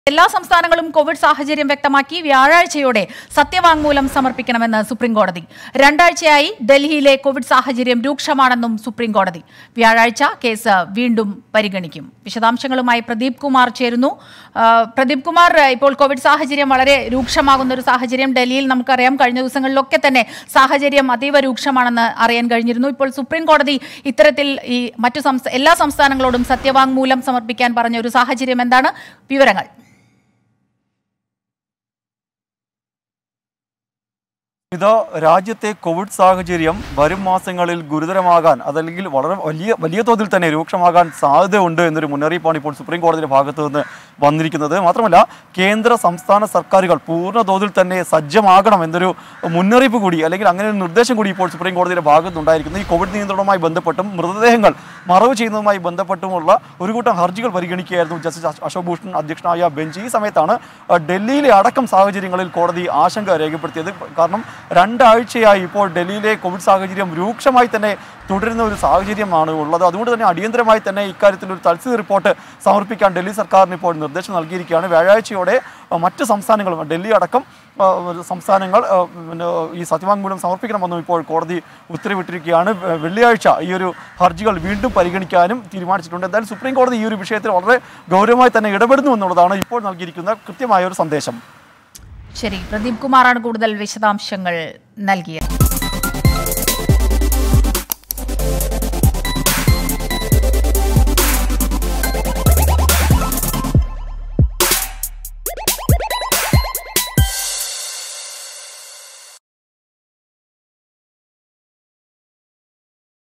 എല്ലാ സംസ്ഥാനങ്ങളും കോവിഡ് സാഹചര്യം വ്യക്തമാക്കി വ്യാഴാഴ്ചയോടെ സത്യവാങ്മൂലം സമർപ്പിക്കണമെന്ന് സുപ്രീം കോടതി രണ്ടാഴ്ചയായി ഡൽഹിയിലെ കോവിഡ് സാഹചര്യം രൂക്ഷമാണെന്നും സുപ്രീം കോടതി വ്യാഴാഴ്ച കേസ് വീണ്ടും പരിഗണിക്കും വിശദാംശങ്ങളുമായി പ്രദീപ് കുമാർ ചേരുന്നു ആ, പ്രദീപ് കുമാർ ഇപ്പോൾ കോവിഡ് സാഹചര്യം വളരെ രൂക്ഷമാകുന്ന ഒരു സാഹചര്യം ഡൽഹിയിൽ നമുക്കറിയാം കഴിഞ്ഞ ദിവസങ്ങളിലൊക്കെ തന്നെ സാഹചര്യം അതീവ രൂക്ഷമാണെന്ന് അറിയാൻ കഴിഞ്ഞിരുന്നു ഇപ്പോൾ സുപ്രീം കോടതി ഇത്തരത്തിൽ ഈ മറ്റു സംസ്ഥ എല്ലാ സംസ്ഥാനങ്ങളോടും സത്യവാങ്മൂലം സമർപ്പിക്കാൻ പറഞ്ഞ ഒരു സാഹചര്യം എന്താണ് വിവരങ്ങൾ ഇത് രാജ്യത്തെ കോവിഡ് സാഹചര്യം വരും മാസങ്ങളിൽ ഗുരുതരമാകാൻ അതല്ലെങ്കിൽ വളരെ വലിയ വലിയ തോതിൽ തന്നെ രൂക്ഷമാകാൻ സാധ്യതയുണ്ട് എന്നൊരു മുന്നറിയിപ്പാണ് ഇപ്പോൾ സുപ്രീം കോടതിയുടെ ഭാഗത്തു നിന്ന് വന്നിരിക്കുന്നത് മാത്രമല്ല കേന്ദ്ര സംസ്ഥാന സർക്കാരുകൾ പൂർണ്ണ തോതിൽ തന്നെ സജ്ജമാകണം എന്നൊരു മുന്നറിയിപ്പ് കൂടി അല്ലെങ്കിൽ അങ്ങനെ ഒരു നിർദ്ദേശം കൂടി ഇപ്പോൾ സുപ്രീം കോടതിയുടെ ഭാഗത്തുനിന്നുണ്ടായിരിക്കുന്നു ഈ കോവിഡ് നിയന്ത്രണവുമായി ബന്ധപ്പെട്ടും മൃതദേഹങ്ങൾ മറവ് ചെയ്യുന്നതുമായി ബന്ധപ്പെട്ടുമുള്ള ഒരു കൂട്ടം ഹർജികൾ പരിഗണിക്കുകയായിരുന്നു ജസ്റ്റിസ് അശ്- അശോക് ഭൂഷൺ അധ്യക്ഷനായ ബെഞ്ച് ഈ സമയത്താണ് അഹ്, ഡൽഹിയിലെ അടക്കം സാഹചര്യങ്ങളിൽ കോടതി ആശങ്ക രേഖപ്പെടുത്തിയത് കാരണം രണ്ടാഴ്ചയായി ഇപ്പോൾ ഡൽഹിയിലെ കോവിഡ് സാഹചര്യം രൂക്ഷമായി തന്നെ തുടരുന്ന ഒരു സാഹചര്യമാണ് ഉള്ളത് അതുകൊണ്ട് തന്നെ അടിയന്തരമായി തന്നെ ഇക്കാര്യത്തിൽ ഒരു തത്സര റിപ്പോർട്ട് സമർപ്പിക്കാൻ ഡൽഹി സർക്കാരിന് ഇപ്പോൾ നിർദ്ദേശം നൽകിയിരിക്കുകയാണ് വ്യാഴാഴ്ചയോടെ അഹ്, മറ്റ് സംസ്ഥാനങ്ങളും ഡൽഹി അടക്കം അഹ്, സംസ്ഥാനങ്ങൾ അഹ്, പിന്നെ ഈ സത്യവാങ്മൂലം സമർപ്പിക്കണമെന്നും ഇപ്പോൾ കോടതി ഉത്തരവിട്ടിരിക്കുകയാണ് വെ- വെള്ളിയാഴ്ച ഈ ഒരു ഹർജികൾ വീണ്ടും പരിഗണിക്കാനും തീരുമാനിച്ചിട്ടുണ്ട് എന്തായാലും സുപ്രീം കോടതി ഈ ഒരു വിഷയത്തിൽ വളരെ ഗൗരവമായി തന്നെ ഇടപെടുന്നു എന്നുള്ളതാണ് ഇപ്പോൾ നൽകിയിരിക്കുന്ന കൃത്യമായ ഒരു സന്ദേശം ശരി പ്രദീപ് കുമാറാണ് കൂടുതൽ വിശദാംശങ്ങൾ നൽകിയത്